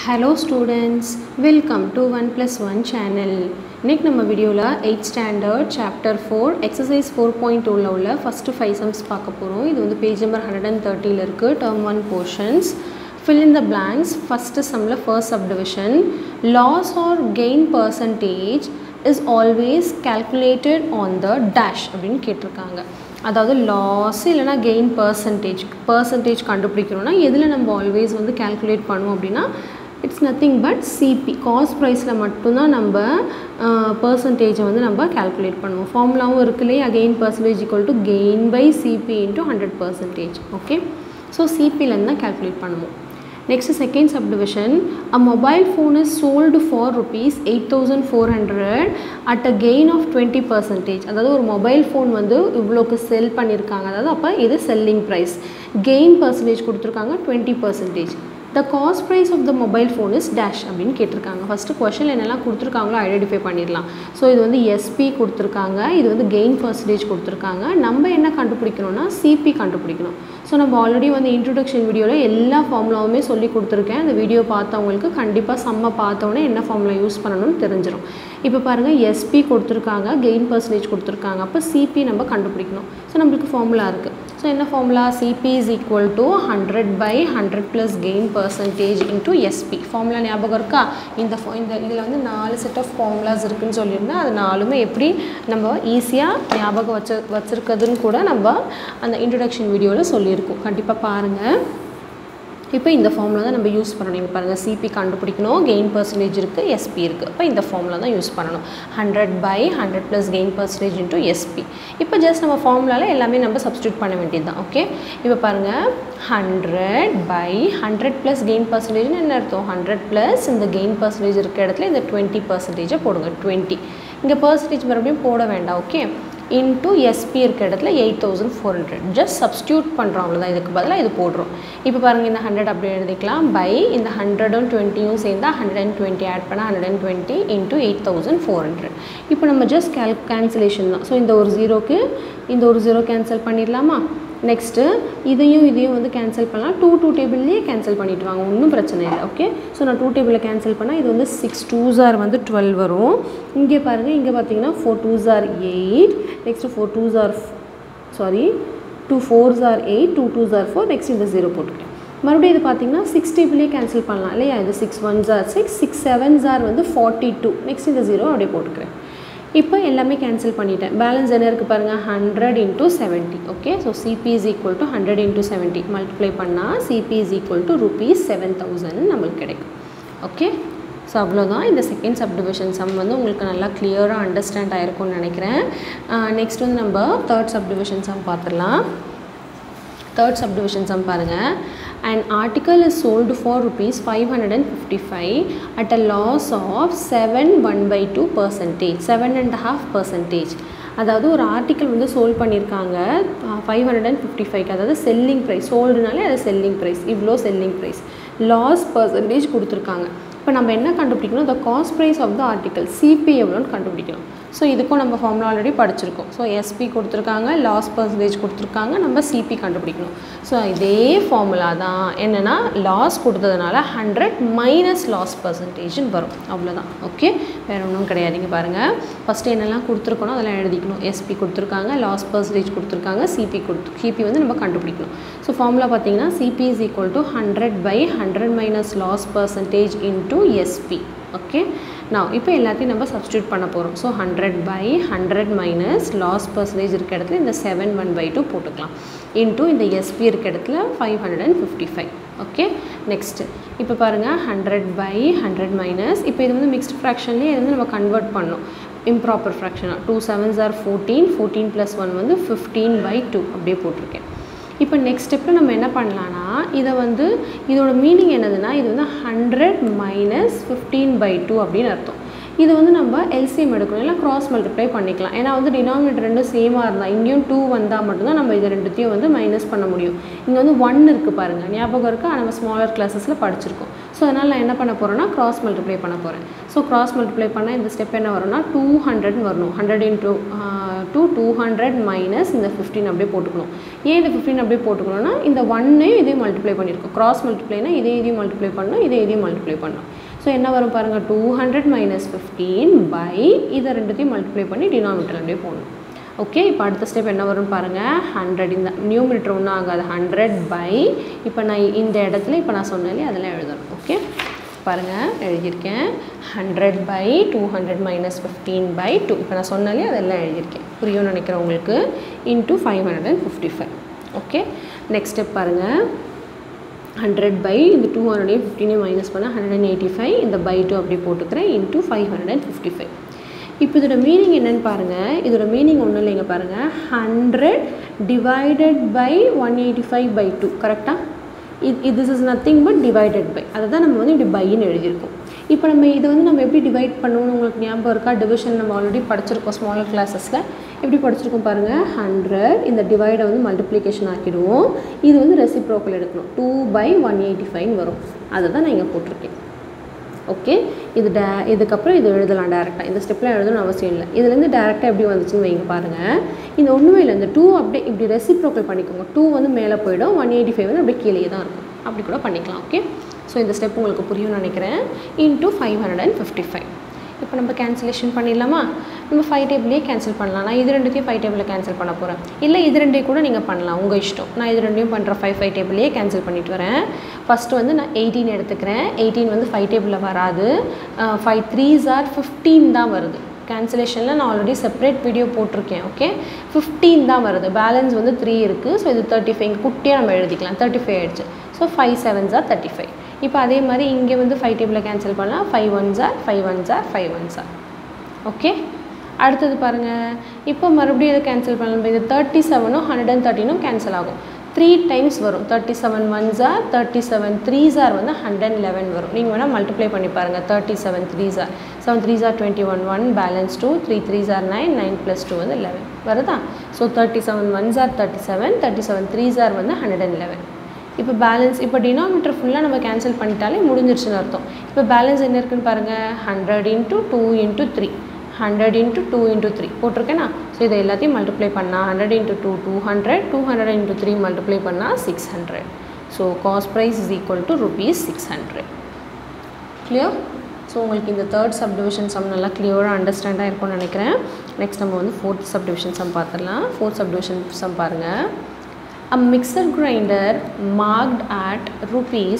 hello students welcome to one plus one channel இன்றைக்கி நம்ம வீடியோவில் eight standard chapter four exercise four point டூவில் உள்ள ஃபஸ்ட்டு ஃபைவ் சம்ஸ் பார்க்க போகிறோம் இது வந்து பேஜ் நம்பர் ஹண்ட்ரட் அண்ட் தேர்ட்டியில் இருக்குது term one portions fill in the blanks first சம்மில் first subdivision loss or gain percentage is always calculated on the dash அப்படின்னு கேட்டிருக்காங்க அதாவது லாஸ் இல்லைனா கெயின் பர்சன்டேஜ் பர்சன்டேஜ் கண்டுபிடிக்கணும்னா எதில் நம்ம ஆல்வேஸ் வந்து calculate பண்ணுவோம் அப்படின்னா it's nothing but CP cost ப்ரைஸில் மட்டும்தான் நம்ம பர்சன்டேஜை வந்து நம்ம calculate பண்ணுவோம் ஃபார்முலாவும் இருக்குல்லையே again percentage equal to gain by CP into hundred percentage okay so சிபிலேருந்து தான் calculate பண்ணுவோம் next second subdivision a mobile phone is sold for rupees eight thousand four hundred at a gain of twenty percentage அதாவது ஒரு mobile phone வந்து இவ்வளோக்கு செல் பண்ணியிருக்காங்க அதாவது அப்போ இது செல்லிங் ப்ரைஸ் கெயின் பர்சன்டேஜ் கொடுத்துருக்காங்க twenty percentage the cost price of the mobile phone is dash அப்படின்னு கேட்டிருக்காங்க ஃபஸ்ட்டு கொஷின் என்னெல்லாம் கொடுத்துருக்காங்களோ ஐடென்டிஃபை பண்ணிடலாம் ஸோ இது வந்து எஸ்பி கொடுத்துருக்காங்க இது வந்து கெயின் பர்சன்டேஜ் கொடுத்துருக்காங்க நம்ம என்ன கண்டுபிடிக்கணும்னா சிபி கண்டுபிடிக்கணும் ஸோ நம்ம ஆல்ரெடி வந்து இன்ட்ரொடக்ஷன் வீடியோவில் எல்லா ஃபார்முலாவுமே சொல்லி கொடுத்துருக்கேன் அந்த வீடியோ பார்த்தவங்களுக்கு கண்டிப்பாக செம்ம பார்த்தோன்னே என்ன ஃபார்முலா யூஸ் பண்ணணும்னு தெரிஞ்சிடும் இப்போ பாருங்கள் எஸ்பி கொடுத்துருக்காங்க கெயின் பர்சன்டேஜ் கொடுத்துருக்காங்க அப்போ சிபி நம்ம கண்டுபிடிக்கணும் ஸோ நம்மளுக்கு ஃபார்முலா இருக்குது ஸோ என்ன formula CP is equal to hundred by hundred plus gain percentage into SP formula ஞாபகம் இருக்கா இந்த இந்த இதில் வந்து நாலு செட் ஆஃப் ஃபார்முலாஸ் இருக்குதுன்னு சொல்லியிருந்தேன் அது நாலுமே எப்படி நம்ம ஈஸியாக ஞாபகம் வச்ச வச்சுருக்குதுன்னு கூட நம்ம அந்த இன்ட்ரடக்ஷன் வீடியோவில் சொல்லியிருக்கோம் கண்டிப்பாக பாருங்கள் இப்போ இந்த ஃபார்முலா தான் நம்ம யூஸ் பண்ணணும் இங்கே பாருங்கள் சிபி கண்டுபிடிக்கணும் கெயின் பர்சன்டேஜ் இருக்குது எஸ்பி இருக்குது அப்போ இந்த ஃபார்முலா தான் யூஸ் பண்ணணும் hundred by hundred plus gain percentage into SP இப்போ ஜஸ்ட் நம்ம ஃபார்முலாவில் எல்லாமே நம்ம சப்ஸ்டியூட் பண்ண வேண்டியது தான் ஓகே இப்போ பாருங்கள் hundred by hundred plus gain பர்சன்டேஜ்னு என்ன அர்த்தம் ஹண்ட்ரட் ப்ளஸ் இந்த கெயின் பர்சன்டேஜ் இருக்க இடத்துல இந்த டுவெண்ட்டி பர்சன்டேஜை போடுங்க டுவெண்ட்டி இங்கே பர்சன்டேஜ் மறுபடியும் போட வேண்டாம் ஓகே இன்ட்டு எஸ்பி இருக்க இடத்துல eight thousand four hundred just substitute பண்ணுறோம் அவ்வளோதான் இதுக்கு பதிலாக இது போடுறோம் இப்போ பாருங்கள் இந்த ஹண்ட்ரட் அப்படி எழுதிக்கலாம் பை இந்த ஹண்ட்ரடும் டுவெண்ட்டியும் சேர்ந்தா ஹண்ட்ரட் அண்ட் டுவெண்ட்டி ஆட் பண்ணால் hundred and twenty into eight thousand four hundred இப்போ நம்ம ஜஸ்ட் கேல் கேன்சலேஷன் தான் ஸோ இந்த ஒரு ஜீரோக்கு இந்த ஒரு ஜீரோ கேன்சல் பண்ணிடலாமா நெக்ஸ்ட்டு இதையும் இதையும் வந்து கேன்சல் பண்ணலாம் டூ டூ டேபிள்லேயே கேன்சல் பண்ணிட்டு வாங்க ஒன்றும் பிரச்சனை இல்லை ஓகே ஸோ நான் டூ டேபிளில் கேன்சல் பண்ணால் இது வந்து சிக்ஸ் டூ ஜார் வந்து டுவெல் வரும் இங்கே பாருங்கள் இங்கே பார்த்தீங்கன்னா ஃபோர் டூ ஜார் எயிட் நெக்ஸ்ட்டு ஃபோர் டூ ஜார் சாரி டூ ஃபோர் ஜார் எயிட் டூ டூ ஜார் ஃபோர் நெக்ஸ்ட் இந்த ஜீரோ போட்டுக்கிறேன் மறுபடியும் இது பார்த்தீங்கன்னா சிக்ஸ் டேபிளே கேன்சல் பண்ணலாம் இல்லையா இது சிக்ஸ் ஒன் ஜார் சிக்ஸ் சிக்ஸ் செவன் ஜார் வந்து ஃபார்ட்டி டூ நெக்ஸ்ட் இந்த ஜீரோ அப்படியே போட்டுக்கிறேன் இப்போ எல்லாமே கேன்சல் பண்ணிட்டேன் பேலன்ஸ் என்ன இருக்குது பாருங்கள் hundred into seventy okay so CP is equal to hundred into seventy multiply பண்ணால் CP is equal to rupees seven thousand நம்மளுக்கு கிடைக்கும் ஓகே ஸோ அவ்வளோதான் இந்த செகண்ட் சப்டிவிஷன் சம் வந்து உங்களுக்கு நல்லா கிளியராக அண்டர்ஸ்டாண்ட் ஆகிருக்கும்னு நினைக்கிறேன் நெக்ஸ்ட் வந்து நம்ம தேர்ட் சப்டிவிஷன் சம் பார்த்துடலாம் தேர்ட் சப்டிவிஷன் சம் பாருங்கள் an article is sold for rupees 555 at a loss of 7 1 by 2 percentage 7 and a half percentage அதாவது ஒரு ஆர்டிக்கல் வந்து சோல்ட் பண்ணியிருக்காங்க five hundred and fifty five அதாவது செல்லிங் ப்ரைஸ் சோல்டுனாலே அது selling price இவ்வளோ செல்லிங் ப்ரைஸ் லாஸ் பர்சன்டேஜ் கொடுத்துருக்காங்க இப்போ நம்ம என்ன கண்டுபிடிக்கணும் the cost price of the article CP எவ்வளோன்னு கண்டுபிடிக்கணும் ஸோ இதுக்கும் நம்ம ஃபார்முலா ஆல்ரெடி படிச்சிருக்கோம் ஸோ எஸ்பி கொடுத்துருக்காங்க லாஸ் பர்சன்டேஜ் கொடுத்துருக்காங்க நம்ம சிபி கண்டுபிடிக்கணும் ஸோ இதே ஃபார்முலா தான் என்னென்னா லாஸ் கொடுத்ததுனால ஹண்ட்ரட் மைனஸ் லாஸ் பர்சன்டேஜ்னு வரும் அவ்வளோதான் ஓகே வேறு ஒன்றும் கிடையாதுங்க பாருங்கள் ஃபஸ்ட்டு என்னெல்லாம் கொடுத்துருக்கணும் அதெல்லாம் எழுதிக்கணும் எஸ்பி கொடுத்துருக்காங்க லாஸ் பர்சன்டேஜ் கொடுத்துருக்காங்க சிபி கொடுத்து சிபி வந்து நம்ம கண்டுபிடிக்கணும் ஸோ ஃபார்முலா பார்த்தீங்கன்னா CP is equal to hundred by hundred minus loss percentage into SP okay நான் இப்போ எல்லாத்தையும் நம்ம சப்ஸ்டியூட் பண்ண போகிறோம் so hundred by hundred minus loss percentage இருக்க இடத்துல இந்த செவன் ஒன் பை டூ போட்டுக்கலாம் இன்ட்டு இந்த எஸ்பி இருக்க இடத்துல five hundred and fifty five okay next இப்போ பாருங்கள் ஹண்ட்ரட் பை ஹண்ட்ரட் மைனஸ் இப்போ இது வந்து மிக்ஸ்ட் ஃப்ராக்ஷன்லேயே இது வந்து நம்ம கன்வெர்ட் பண்ணோம் இம்ப்ராப்பர் ஃப்ராக்ஷனாக two sevens or fourteen fourteen plus one வந்து ஃபிஃப்டீன் பை டூ அப்படியே போட்டிருக்கேன் இப்போ நெக்ஸ்ட் ஸ்டெப்பில் நம்ம என்ன பண்ணலான்னா இதை வந்து இதோட மீனிங் என்னதுன்னா இது வந்து hundred minus fifteen by two அப்படின்னு அர்த்தம் இது வந்து நம்ம எல்சிஎம் எடுக்கணும் இல்லை கிராஸ் மல்டிப்ளை பண்ணிக்கலாம் ஏன்னா வந்து டினாமினேட்டர் ரெண்டும் சேமாக இருந்தால் இங்கேயும் டூ வந்தால் மட்டும்தான் நம்ம இது ரெண்டுத்தையும் வந்து மைனஸ் பண்ண முடியும் இங்கே வந்து ஒன் இருக்குது பாருங்கள் ஞாபகம் இருக்கா நம்ம ஸ்மாலர் கிளாஸஸில் படிச்சிருக்கோம் ஸோ அதனால் நான் என்ன பண்ண போகிறேன்னா கிராஸ் மல்டிப்ளை பண்ண போகிறேன் ஸோ கிராஸ் மல்டிப்ளை பண்ணால் இந்த ஸ்டெப் என்ன வரும்னா டூ ஹண்ட்ரட்னு வரணும் hundred into two two hundred minus இந்த ஃபிஃப்டின் அப்படியே போட்டுக்கணும் ஏன் இந்த ஃபிஃப்டின் அப்படியே போட்டுக்கணும்னா இந்த ஒன்னையும் இதையும் மல்டிப்ளை பண்ணியிருக்கோம் கிராஸ் மல்டிப்ளைனா இதே இதையும் மல்டிப்ளை பண்ணணும் இதே இதையும் மல்டிப்ளை பண்ணணும் ஸோ என்ன வரும் பாருங்கள் two hundred minus fifteen by இதை ரெண்டுத்தையும் மல்டிப்ளை பண்ணி டினாமினேட்டர் அப்படியே போடணும் ஓகே இப்போ அடுத்த ஸ்டெப் என்ன வரும்னு பாருங்கள் ஹண்ட்ரட் இந்த நியூமினேட்டர் ஒன்றும் ஆகாது ஹண்ட்ரட் பை இப்போ நான் இந்த இடத்துல இப்போ நான் சொன்னாலே அதெல்லாம் எழுதணும் ஓகே பாருங்கள் எழுதியிருக்கேன் hundred by two hundred minus fifteen by two இப்போ நான் சொன்னாலே அதெல்லாம் எழுதியிருக்கேன் புரியும்னு நினைக்கிறேன் உங்களுக்கு into five hundred and fifty five okay next step பாருங்கள் ஹண்ட்ரட் பை இந்த டூ ஹண்ட்ரடையும் ஃபிஃப்டினையும் மைனஸ் பண்ணால் ஹண்ட்ரட் அண்ட் எயிட்டி ஃபைவ் இந்த பை டூ அப்படியே போட்டுக்கிறேன் into five hundred and fifty five இப்போ இதோட மீனிங் என்னென்னு பாருங்கள் இதோட மீனிங் ஒன்றும் இல்லைங்க பாருங்கள் hundred divided by one eighty five by two கரெக்டாக இது this is nothing but divided by அதை தான் நம்ம வந்து இப்படி பைன்னு எழுதியிருக்கோம் இப்போ நம்ம இதை வந்து நம்ம எப்படி டிவைட் பண்ணுவோம்னு உங்களுக்கு ஞாபகம் இருக்கா டிவிஷன் நம்ம ஆல்ரெடி படிச்சிருக்கோம் ஸ்மாலர் கிளாஸஸில் எப்படி படிச்சிருக்கோம் பாருங்கள் ஹண்ட்ரட் இந்த டிவைடை வந்து மல்டிப்ளிகேஷன் ஆக்கிடுவோம் இது வந்து ரெசிப்ரோக்கல் எடுக்கணும் டூ பை ஒன் எயிட்டி ஃபைவ்னு வரும் அதை தான் நான் இங்கே போட்டிருக்கேன் ஓகே இது டே இதுக்கப்புறம் இது எழுதலாம் டேரெக்டாக இந்த ஸ்டெப்பில் எழுதணும்னு அவசியம் இல்லை இதுலேருந்து டேரெக்டாக எப்படி வந்துச்சுன்னு வைங்க பாருங்கள் இந்த ஒன்றுமே இல்லை இந்த டூ அப்படியே இப்படி ரெசிப்ரோக்கல் பண்ணிக்கோங்க டூ வந்து மேலே போயிடும் ஒன் எயிட்டி ஃபைவ் வந்து அப்படியே கீழே தான் இருக்கும் அப்படி கூட பண்ணிக்கலாம் ஓகே ஸோ இந்த ஸ்டெப் உங்களுக்கு புரியும்னு நினைக்கிறேன் into five hundred and fifty five இப்போ நம்ம கேன்சலேஷன் பண்ணிடலாமா நம்ம ஃபைவ் டேபிளே கேன்சல் பண்ணலாம் நான் இது ரெண்டுத்தையும் ஃபைவ் டேபிளில் கேன்சல் பண்ண போகிறேன் இல்லை இது ரெண்டையும் கூட நீங்கள் பண்ணலாம் உங்கள் இஷ்டம் நான் இது ரெண்டையும் பண்ணுற ஃபைவ் ஃபைவ் டேபிளே கேன்சல் பண்ணிட்டு வரேன் ஃபஸ்ட்டு வந்து நான் எயிட்டீன் எடுத்துக்கிறேன் எயிட்டீன் வந்து ஃபைவ் டேபிளில் வராது ஃபைவ் த்ரீஸ் ஆர் ஃபிஃப்டீன் தான் வருது கேன்சலேஷனில் நான் ஆல்ரெடி செப்பரேட் வீடியோ போட்டிருக்கேன் ஓகே ஃபிஃப்டீன் தான் வருது பேலன்ஸ் வந்து த்ரீ இருக்குது ஸோ இது தேர்ட்டி ஃபைவ் குட்டியாக நம்ம எழுதிக்கலாம் தேர்ட்டி ஃபைவ் ஆயிடுச்சு so five sevens are thirty five இப்போ அதே மாதிரி இங்கே வந்து ஃபைவ் டேபிளில் கேன்சல் பண்ணலாம் five ones are five ones are five ones are okay அடுத்தது பாருங்கள் இப்போ மறுபடியும் இதை கேன்சல் பண்ணலாம் இது தேர்ட்டி செவனும் ஹண்ட்ரட் அண்ட் தேர்ட்டினும் கேன்சல் ஆகும் த்ரீ டைம்ஸ் வரும் thirty seven ones are thirty seven threes are வந்து ஹண்ட்ரட் அண்ட் லெவன் வரும் நீங்கள் வேணால் மல்டிப்ளை பண்ணி பாருங்கள் thirty seven threes are seven threes are twenty one one balance two three threes are nine nine plus two வந்து eleven வருதா so thirty seven ones are thirty seven thirty seven threes are வந்து hundred and eleven இப்போ balance இப்போ denominator ஃபுல்லாக நம்ம cancel பண்ணிட்டாலே முடிஞ்சிருச்சுன்னு அர்த்தம் இப்போ balance என்ன இருக்குன்னு பாருங்கள் hundred into two into three hundred into two into three போட்டிருக்கேனா ஸோ இதை எல்லாத்தையும் மல்டிப்ளை பண்ணால் hundred into two two hundred two hundred into three multiply பண்ணால் six hundred so cost price is equal to rupees six hundred clear so உங்களுக்கு இந்த third subdivision some நல்லா கிளியராக அண்டர்ஸ்டாண்டாக இருக்கும்னு நினைக்கிறேன் நெக்ஸ்ட் நம்ம வந்து ஃபோர்த் சப்டிவிஷன் சம் பார்த்துடலாம் ஃபோர்த் சப்டிவிஷன் சம் பாருங்கள் a mixer grinder marked at rupees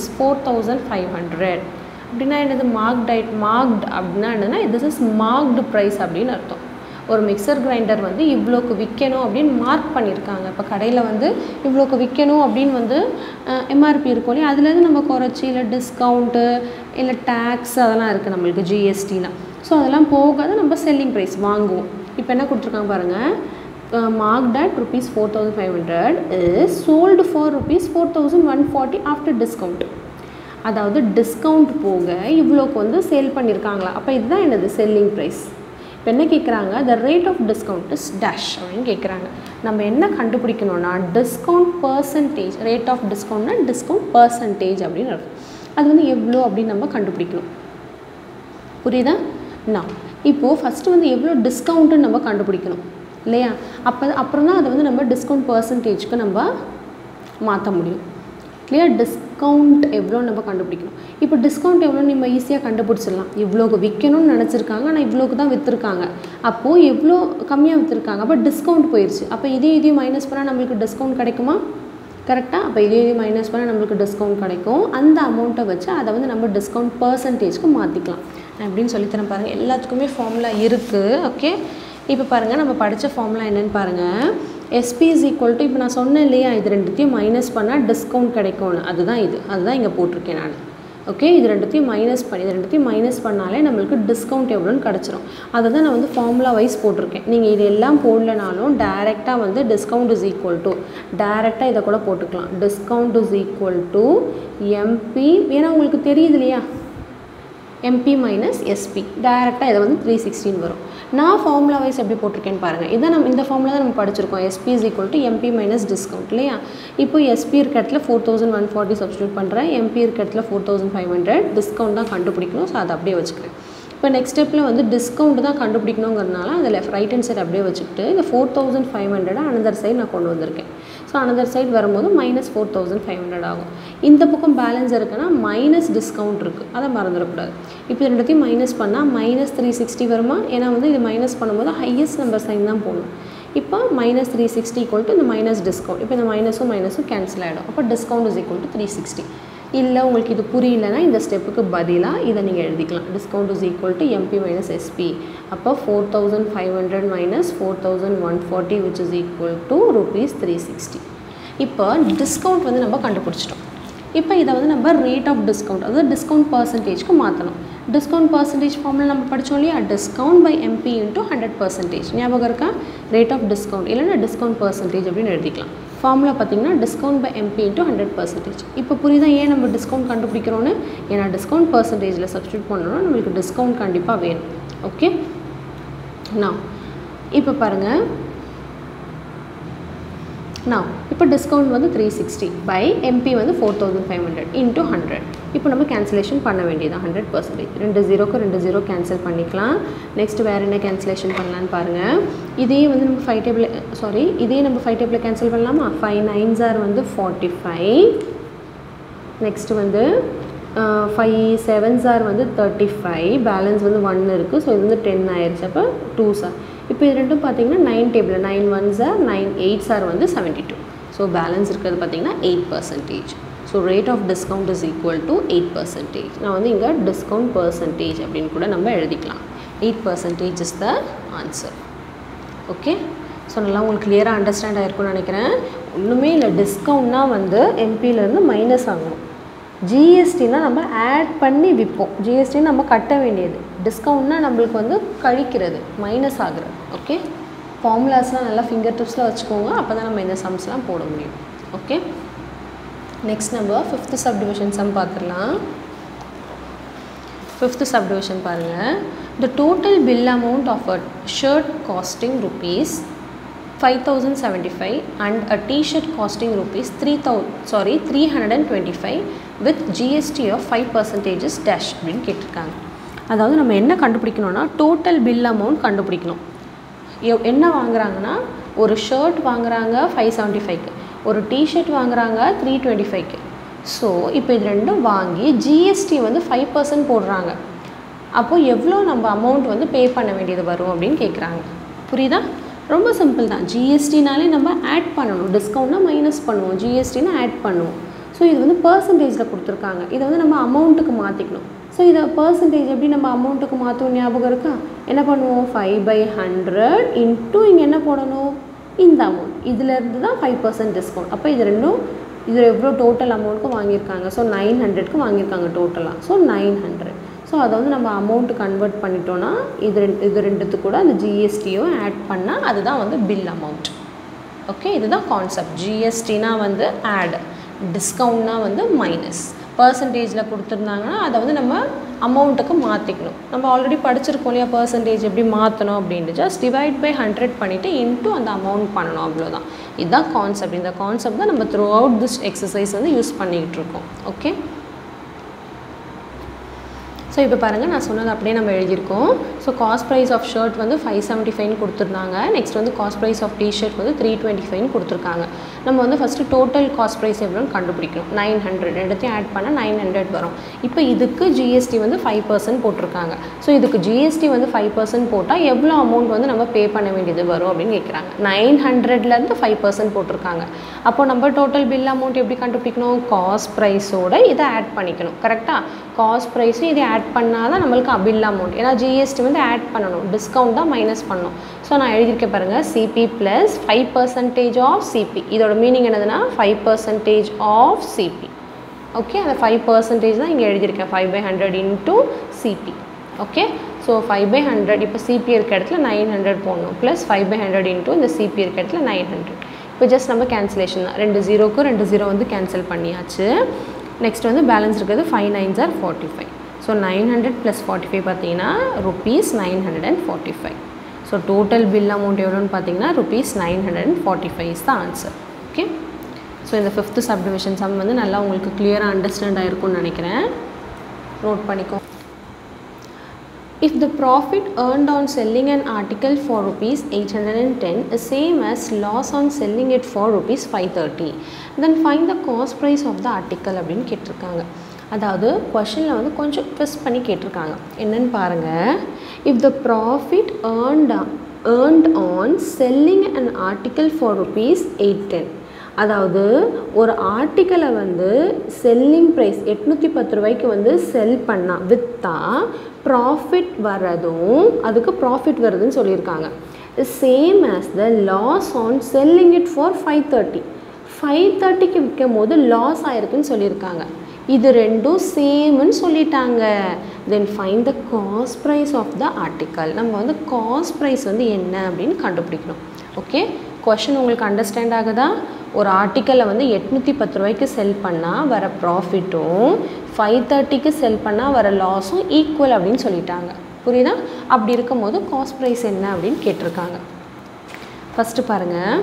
4500 அப்படின்னா என்னது மார்க்ட் ஐட் மார்க்ட் அப்படின்னா என்னன்னா திஸ் இஸ் மார்க்டு ப்ரைஸ் அப்படின்னு அர்த்தம் ஒரு மிக்சர் கிரைண்டர் வந்து இவ்வளோக்கு விற்கணும் அப்படின்னு மார்க் பண்ணியிருக்காங்க இப்போ கடையில் வந்து இவ்வளோக்கு விற்கணும் அப்படின்னு வந்து எம்ஆர்பி இருக்கும் இல்லையா அதுலேருந்து நம்ம குறைச்சி இல்லை டிஸ்கவுண்ட்டு இல்லை டேக்ஸ் அதெல்லாம் இருக்குது நம்மளுக்கு ஜிஎஸ்டிலாம் ஸோ அதெல்லாம் போகாத நம்ம செல்லிங் ப்ரைஸ் வாங்குவோம் இப்போ என்ன கொடுத்துருக்காங்க பாருங்கள் uh, marked at rupees 4500 is sold for rupees 4140 after discount அதாவது டிஸ்கவுண்ட் போக இவ்வளோக்கு வந்து சேல் பண்ணியிருக்காங்களா அப்போ இதுதான் என்னது செல்லிங் ப்ரைஸ் இப்போ என்ன கேட்குறாங்க the rate of discount is dash அப்படின்னு கேட்குறாங்க நம்ம என்ன கண்டுபிடிக்கணும்னா டிஸ்கவுண்ட் பர்சன்டேஜ் ரேட் ஆஃப் டிஸ்கவுண்ட்னா டிஸ்கவுண்ட் பர்சன்டேஜ் அப்படின்னு அர்த்தம் அது வந்து எவ்வளோ அப்படின்னு நம்ம கண்டுபிடிக்கணும் புரியுதா நான் இப்போது ஃபஸ்ட்டு வந்து எவ்வளோ டிஸ்கவுண்ட்டுன்னு நம்ம கண்டுபிடிக்கணும் இல்லையா அப்போ அப்புறம் தான் அதை வந்து நம்ம டிஸ்கவுண்ட் பர்சன்டேஜ்க்கு நம்ம மாற்ற முடியும் கிளியர் டிஸ்கவுண்ட் எவ்வளோ நம்ம கண்டுபிடிக்கணும் இப்போ டிஸ்கவுண்ட் எவ்வளோ நம்ம ஈஸியாக கண்டுபிடிச்சிடலாம் இவ்வளோக்கு விற்கணும்னு நினச்சிருக்காங்க ஆனால் இவ்வளோக்கு தான் விற்றுருக்காங்க அப்போது எவ்வளோ கம்மியாக விற்றுருக்காங்க அப்போ டிஸ்கவுண்ட் போயிடுச்சு அப்போ இதே இதையும் மைனஸ் பண்ணால் நம்மளுக்கு டிஸ்கவுண்ட் கிடைக்குமா கரெக்டாக அப்போ இதே இதையும் மைனஸ் பண்ணால் நம்மளுக்கு டிஸ்கவுண்ட் கிடைக்கும் அந்த அமௌண்ட்டை வச்சு அதை வந்து நம்ம டிஸ்கவுண்ட் பர்சன்டேஜ்க்கு மாற்றிக்கலாம் நான் எப்படின்னு சொல்லித்தரேன் பாருங்கள் எல்லாத்துக்குமே ஃபார்முலா இருக்குது ஓகே இப்போ பாருங்கள் நம்ம படித்த ஃபார்முலா என்னென்னு பாருங்கள் எஸ்பி இஸ் ஈக்குவல் டு இப்போ நான் சொன்னேன் இல்லையா இது ரெண்டுத்தையும் மைனஸ் பண்ணால் டிஸ்கவுண்ட் கிடைக்கும்னு அதுதான் இது அதுதான் இங்கே போட்டிருக்கேன் நான் ஓகே இது ரெண்டுத்தையும் மைனஸ் பண்ணி இது ரெண்டுத்தையும் மைனஸ் பண்ணாலே நம்மளுக்கு டிஸ்கவுண்ட் எவ்வளோன்னு கிடச்சிரும் அதை தான் நான் வந்து ஃபார்முலா வைஸ் போட்டிருக்கேன் நீங்கள் இது எல்லாம் போடலனாலும் டேரெக்டாக வந்து டிஸ்கவுண்ட் இஸ் ஈக்குவல் டு டேரெக்டாக இதை கூட போட்டுக்கலாம் discount is equal to MP ஏன்னா உங்களுக்கு தெரியுது இல்லையா எம்பி மைனஸ் எஸ்பி டேரெக்டாக இதை வந்து த்ரீ சிக்ஸ்டின் வரும் நான் ஃபார்முலா வைஸ் எப்படி போட்டிருக்கேன்னு பாருங்கள் இதை நம்ம இந்த ஃபார்முலா தான் நம்ம படிச்சிருக்கோம் SP is equal to MP minus discount இல்லையா இப்போ எஸ்பி இருக்க இடத்துல four thousand one forty substitute பண்ணுறேன் எம்பி இருக்க இடத்துல four thousand five hundred discount தான் கண்டுபிடிக்கணும் ஸோ அதை அப்படியே வச்சுக்கிறேன் இப்போ நெக்ஸ்ட் ஸ்டெப்பில் வந்து டிஸ்கவுண்ட் தான் கண்டுபிடிக்கணுங்கிறதுனால அந்த லெஃப்ட் ரைட் ஹேண்ட் சைடு அப்படியே வச்சுக்கிட்டு இந்த four thousand five hundred another side நான் கொண்டு வந்திருக்கேன் ஸோ அனதர் சைடு வரும்போது minus four thousand five hundred ஆகும் இந்த பக்கம் பேலன்ஸ் இருக்குன்னா மைனஸ் டிஸ்கவுண்ட் இருக்குது அதை மறந்துடக்கூடாது இப்போ ரெண்டுத்தையும் மைனஸ் பண்ணால் மைனஸ் த்ரீ சிக்ஸ்டி வருமா ஏன்னா வந்து இது மைனஸ் பண்ணும்போது ஹையஸ்ட் நம்பர் சைன் தான் போடணும் இப்போ minus three sixty equal to இந்த மைனஸ் டிஸ்கவுண்ட் இப்போ இந்த மைனஸும் மைனஸும் கேன்சல் ஆகிடும் அப்போ discount is equal to three sixty இல்லை உங்களுக்கு இது புரியலன்னா இந்த ஸ்டெப்புக்கு பதிலாக இதை நீங்கள் எழுதிக்கலாம் discount is equal to MP minus SP அப்போ four thousand five hundred minus four thousand one forty which is equal to rupees three sixty இப்போ டிஸ்கவுண்ட் வந்து நம்ம கண்டுபிடிச்சிட்டோம் இப்போ இதை வந்து நம்ம ரேட் ஆஃப் டிஸ்கவுண்ட் அதாவது டிஸ்கவுண்ட் பர்சன்டேஜ்க்கு மாற்றணும் டிஸ்கவுண்ட் பர்சன்டேஜ் ஃபார்மில் நம்ம படித்தோம் இல்லையா discount by MP into hundred percentage ஞாபகம் இருக்கா ரேட் ஆஃப் டிஸ்கவுண்ட் இல்லைன்னா டிஸ்கவுண்ட் பர்சன்டேஜ் அப்படின்னு எழுதிக்கலாம் ஃபார்முலா பார்த்தீங்கன்னா discount by MP into hundred percentage இப்போ புரியுதா ஏன் நம்ம டிஸ்கவுண்ட் கண்டுபிடிக்கிறோன்னு ஏன்னா டிஸ்கவுண்ட் பர்சன்டேஜில் சப்ஸ்டியூட் பண்ணணும்னா நம்மளுக்கு டிஸ்கவுண்ட் கண்டிப்பாக வேணும் ஓகே நான் இப்போ பாருங்கள் நான் இப்போ டிஸ்கவுண்ட் வந்து த்ரீ சிக்ஸ்டி பை எம்பி வந்து four thousand five hundred into hundred இப்போ நம்ம கேன்சலேஷன் பண்ண வேண்டியது ஹண்ட்ரட் பர்சன்டேஜ் ரெண்டு ஜீரோக்கு ரெண்டு ஜீரோ கேன்சல் பண்ணிக்கலாம் நெக்ஸ்ட் வேறு என்ன கேன்சலேஷன் பண்ணலான்னு பாருங்கள் இதே வந்து நம்ம ஃபைவ் டேபிள் சாரி இதே நம்ம ஃபைவ் டேபிள் கேன்சல் பண்ணலாமா ஃபைவ் நைன்ஸ் ஆர் வந்து ஃபார்ட்டி ஃபைவ் நெக்ஸ்ட் வந்து ஃபைவ் செவன்ஸ் ஆர் வந்து தேர்ட்டி ஃபைவ் பேலன்ஸ் வந்து ஒன் இருக்குது ஸோ இது வந்து டென் ஆயிடுச்சு அப்போ டூ சார் இப்போ இது ரெண்டும் பார்த்தீங்கன்னா nine table nine ones are nine eights are வந்து செவன்ட்டி டூ ஸோ பேலன்ஸ் இருக்கிறது பார்த்தீங்கன்னா eight percentage so rate of discount is equal to eight percentage நான் வந்து இங்கே டிஸ்கவுண்ட் பர்சன்டேஜ் அப்படின்னு கூட நம்ம எழுதிக்கலாம் eight percentage is the answer okay so நல்லா உங்களுக்கு கிளியராக அண்டர்ஸ்டாண்ட் ஆகிருக்கும்னு நினைக்கிறேன் ஒன்றுமே இல்லை டிஸ்கவுண்ட்னா வந்து எம்பியிலேருந்து மைனஸ் ஆகணும் ஜிஎஸ்டினா நம்ம ஆட் பண்ணி விற்போம் ஜிஎஸ்டி நம்ம கட்ட வேண்டியது டிஸ்கவுண்ட்னா நம்மளுக்கு வந்து கழிக்கிறது மைனஸ் ஆகுறது ஓகே ஃபார்முலாஸ்லாம் நல்லா ஃபிங்கர் டிப்ஸில் வச்சுக்கோங்க அப்போ தான் நம்ம இந்த சம்ஸ்லாம் போட முடியும் ஓகே நெக்ஸ்ட் நம்ம ஃபிஃப்த்து சப்டிவிஷன் சம் பார்த்துடலாம் ஃபிஃப்த்து சப்டிவிஷன் பாருங்கள் the total bill amount of a shirt costing rupees five thousand seventy five and a T shirt costing rupees three thou sorry three hundred and twenty five with GST of five percentages dash அப்படின்னு கேட்டிருக்காங்க அதாவது நம்ம என்ன கண்டுபிடிக்கணும்னா total bill amount கண்டுபிடிக்கணும் எவ் என்ன வாங்குறாங்கன்னா ஒரு ஷர்ட் வாங்குறாங்க ஃபைவ் செவன்ட்டி ஃபைவ்க்கு ஒரு டிஷர்ட் வாங்குறாங்க த்ரீ டுவெண்ட்டி ஃபைவ்க்கு ஸோ இப்போ இது ரெண்டும் வாங்கி ஜிஎஸ்டி வந்து ஃபைவ் பர்சன்ட் போடுறாங்க அப்போது எவ்வளோ நம்ம அமௌண்ட் வந்து பே பண்ண வேண்டியது வரும் அப்படின்னு கேட்குறாங்க புரியுதா ரொம்ப சிம்பிள் தான் ஜிஎஸ்டினாலே நம்ம ஆட் பண்ணணும் டிஸ்கவுண்ட்னா மைனஸ் பண்ணுவோம் ஜிஎஸ்டினா ஆட் பண்ணுவோம் ஸோ இது வந்து பர்சன்டேஜில் கொடுத்துருக்காங்க இதை வந்து நம்ம அமௌண்ட்டுக்கு மாற்றிக்கணும் ஸோ இதை பர்சன்டேஜ் எப்படி நம்ம அமௌண்ட்டுக்கு மாற்றுவோம் ஞாபகம் இருக்கா என்ன பண்ணுவோம் ஃபைவ் பை ஹண்ட்ரட் இன்ட்டு இங்கே என்ன போடணும் இந்த அமௌண்ட் இதிலேருந்து தான் ஃபைவ் பர்சன்ட் டிஸ்கவுண்ட் அப்போ இது ரெண்டும் இதில் எவ்வளோ டோட்டல் அமௌண்ட்க்கும் வாங்கியிருக்காங்க ஸோ நைன் ஹண்ட்ரட்க்கு வாங்கியிருக்காங்க டோட்டலாக ஸோ நைன் ஹண்ட்ரட் ஸோ அதை வந்து நம்ம அமௌண்ட்டு கன்வெர்ட் பண்ணிட்டோன்னா இது ரெண்டு இது ரெண்டுத்து கூட அந்த ஜிஎஸ்டியும் ஆட் பண்ணால் அதுதான் வந்து பில் அமௌண்ட் ஓகே இதுதான் கான்செப்ட் ஜிஎஸ்டினா வந்து ஆட் டிஸ்கவுண்ட்னா வந்து மைனஸ் பர்சன்டேஜில் கொடுத்துருந்தாங்கன்னா அதை வந்து நம்ம அமௌண்ட்டுக்கு மாற்றிக்கணும் நம்ம ஆல்ரெடி படிச்சிருக்கோம் இல்லையா பர்சன்டேஜ் எப்படி மாற்றணும் அப்படின்ட்டு ஜஸ்ட் டிவைட் பை ஹண்ட்ரட் பண்ணிவிட்டு இன்ட்டு அந்த அமௌண்ட் பண்ணணும் அவ்வளோதான் இதுதான் கான்செப்ட் இந்த கான்செப்ட் தான் நம்ம த்ரூ அவுட் திஸ் எக்ஸசைஸ் வந்து யூஸ் பண்ணிக்கிட்டு இருக்கோம் ஓகே ஸோ இப்போ பாருங்கள் நான் சொன்னது அப்படியே நம்ம எழுதியிருக்கோம் so cost price of shirt வந்து ஃபைவ் செவன்ட்டி ஃபைவ்னு கொடுத்துருந்தாங்க நெக்ஸ்ட் வந்து காஸ்ட் ப்ரைஸ் ஆஃப் டிஷர்ட் வந்து த்ரீ டுவெண்ட்டி ஃபைவ்னு கொடுத்துருக்காங்க நம்ம வந்து ஃபஸ்ட்டு டோட்டல் காஸ்ட் ப்ரைஸ் எவ்வளோன்னு கண்டுபிடிக்கணும் நைன் ஹண்ட்ரட் எடுத்தையும் ஆட் பண்ணால் நைன் ஹண்ட்ரட் வரும் இப்போ இதுக்கு ஜிஎஸ்டி வந்து ஃபைவ் பர்சன்ட் போட்டிருக்காங்க ஸோ இதுக்கு ஜிஎஸ்டி வந்து ஃபைவ் பர்சன்ட் போட்டால் எவ்வளோ அமௌண்ட் வந்து நம்ம பே பண்ண வேண்டியது வரும் அப்படின்னு கேட்குறாங்க நைன் ஹண்ட்ரட்லேருந்து ஃபைவ் பர்சன்ட் போட்டிருக்காங்க அப்போ நம்ம டோட்டல் பில் அமௌண்ட் எப்படி கண்டுபிடிக்கணும் காஸ்ட் ப்ரைஸோட இதை ஆட் பண்ணிக்கணும் கரெக்டாக காஸ்ட் ப்ரைஸும் இதை ஆட் பண்ணால் தான் நம்மளுக்கு பில் அமௌண்ட் ஏன்னா ஜிஎஸ்டி வந்து ஆட் பண்ணணும் டிஸ்கவுண்ட் தான் மைனஸ் பண்ணணும் ஸோ நான் எழுதியிருக்க பாருங்கள் CP plus five percentage of CP இதோட மீனிங் என்னதுன்னா five percentage of CP okay அந்த ஃபைவ் பர்சன்டேஜ் தான் இங்கே எழுதியிருக்கேன் five by hundred into CP okay so five by hundred இப்போ சிபி இருக்க இடத்துல நைன் ஹண்ட்ரட் போடணும் plus five by hundred into இந்த சிபி இருக்க இடத்துல நைன் ஹண்ட்ரட் இப்போ ஜஸ்ட் நம்ம கேன்சலேஷன் தான் ரெண்டு ஜீரோக்கும் ரெண்டு ஜீரோ வந்து கேன்சல் பண்ணியாச்சு நெக்ஸ்ட் வந்து பேலன்ஸ் இருக்கிறது five nines are forty five so nine hundred plus forty five பார்த்தீங்கன்னா rupees nine hundred and forty five so total bill amount எவ்வளோன்னு பார்த்தீங்கன்னா rupees nine hundred and forty five is தான் answer okay so இந்த fifth subdivision sum வந்து நல்லா உங்களுக்கு கிளியராக understand ஆகிருக்கும்னு நினைக்கிறேன் நோட் பண்ணிக்கோ If the profit earned on selling an article for rupees 810 is same as loss on selling it for rupees 530, then find the cost price of the article அப்படின்னு கேட்டிருக்காங்க அதாவது கொஷனில் வந்து கொஞ்சம் ட்விஸ்ட் பண்ணி கேட்டிருக்காங்க என்னன்னு பாருங்கள் if the profit earned earned on selling an article for rupees eight ten அதாவது ஒரு ஆர்டிக்கலை வந்து செல்லிங் ப்ரைஸ் எட்நூற்றி பத்து ரூபாய்க்கு வந்து செல் பண்ணால் விற்றா ப்ராஃபிட் வரதும் அதுக்கு ப்ராஃபிட் வருதுன்னு சொல்லியிருக்காங்க same as the loss on selling it for five thirty five தேர்ட்டிக்கு விற்கும் போது லாஸ் ஆயிருக்குன்னு சொல்லியிருக்காங்க இது ரெண்டும் சேம்னு சொல்லிட்டாங்க then find the cost price of the article நம்ம வந்து காஸ்ட் ப்ரைஸ் வந்து என்ன அப்படின்னு கண்டுபிடிக்கணும் ஓகே கொஷின் உங்களுக்கு அண்டர்ஸ்டாண்ட் ஆகுதா ஒரு ஆர்டிக்கலை வந்து எட்நூற்றி பத்து ரூபாய்க்கு செல் பண்ணால் வர ப்ராஃபிட்டும் ஃபைவ் தேர்ட்டிக்கு செல் பண்ணால் வர லாஸும் ஈக்குவல் அப்படின்னு சொல்லிட்டாங்க புரியுதா அப்படி இருக்கும்போது காஸ்ட் ப்ரைஸ் என்ன அப்படின்னு கேட்டிருக்காங்க ஃபஸ்ட்டு பாருங்கள்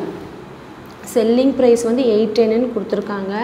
செல்லிங் ப்ரைஸ் வந்து எயிட் டென்னு கொடுத்துருக்காங்க